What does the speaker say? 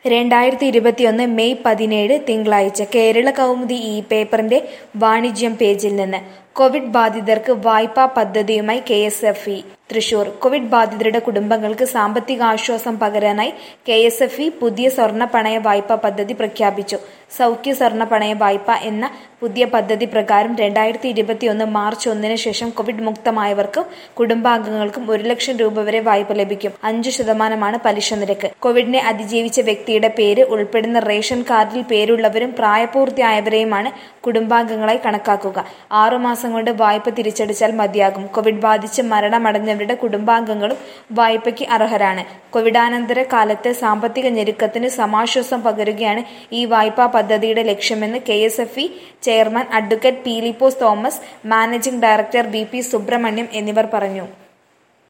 രണ്ടായിരത്തി ഇരുപത്തിയൊന്ന് മെയ് പതിനേഴ് തിങ്കളാഴ്ച കേരള കൗമുദി ഈ പേപ്പറിന്റെ വാണിജ്യം പേജിൽ നിന്ന് കോവിഡ് ബാധിതർക്ക് വായ്പാ പദ്ധതിയുമായി K S F E Thrissur Covid ബാധിതരുടെ കുടുംബങ്ങൾക്ക് സാമ്പത്തിക ആശ്വാസം പകരാനായി കെ എസ് എഫ് ഇ പുതിയ സ്വർണ്ണ പണയ വായ്പാ പദ്ധതി പ്രഖ്യാപിച്ചു സൗഖ്യ സ്വർണ്ണ പണയ വായ്പ എന്ന പുതിയ പദ്ധതി പ്രകാരം രണ്ടായിരത്തി ഇരുപത്തിയൊന്ന് മാർച്ച് ഒന്നിന് ശേഷം കോവിഡ് മുക്തമായവർക്കും കുടുംബാംഗങ്ങൾക്കും ഒരു ലക്ഷം രൂപ വരെ വായ്പ ലഭിക്കും അഞ്ചു ശതമാനമാണ് പലിശ നിരക്ക് കോവിഡിനെ അതിജീവിച്ച വ്യക്തിയുടെ പേര് ഉൾപ്പെടുന്ന റേഷൻ കാർഡിൽ പേരുള്ളവരും പ്രായപൂർത്തിയായവരെയുമാണ് കുടുംബാംഗങ്ങളായി കണക്കാക്കുക ആറുമാസം കൊണ്ട് വായ്പ തിരിച്ചടിച്ചാൽ മതിയാകും കോവിഡ് ബാധിച്ച് മരണമടഞ്ഞവരുടെ കുടുംബാംഗങ്ങളും വായ്പയ്ക്ക് അർഹരാണ് കോവിഡാനന്തര കാലത്തെ സാമ്പത്തിക ഞെരുക്കത്തിന് സമാശ്വാസം പകരുകയാണ് ഈ വായ്പാ പദ്ധതിയുടെ ലക്ഷ്യമെന്ന് K S F E chairman advocate Peelipose Thomas managing director V P Subramanyam എന്നിവർ പറഞ്ഞു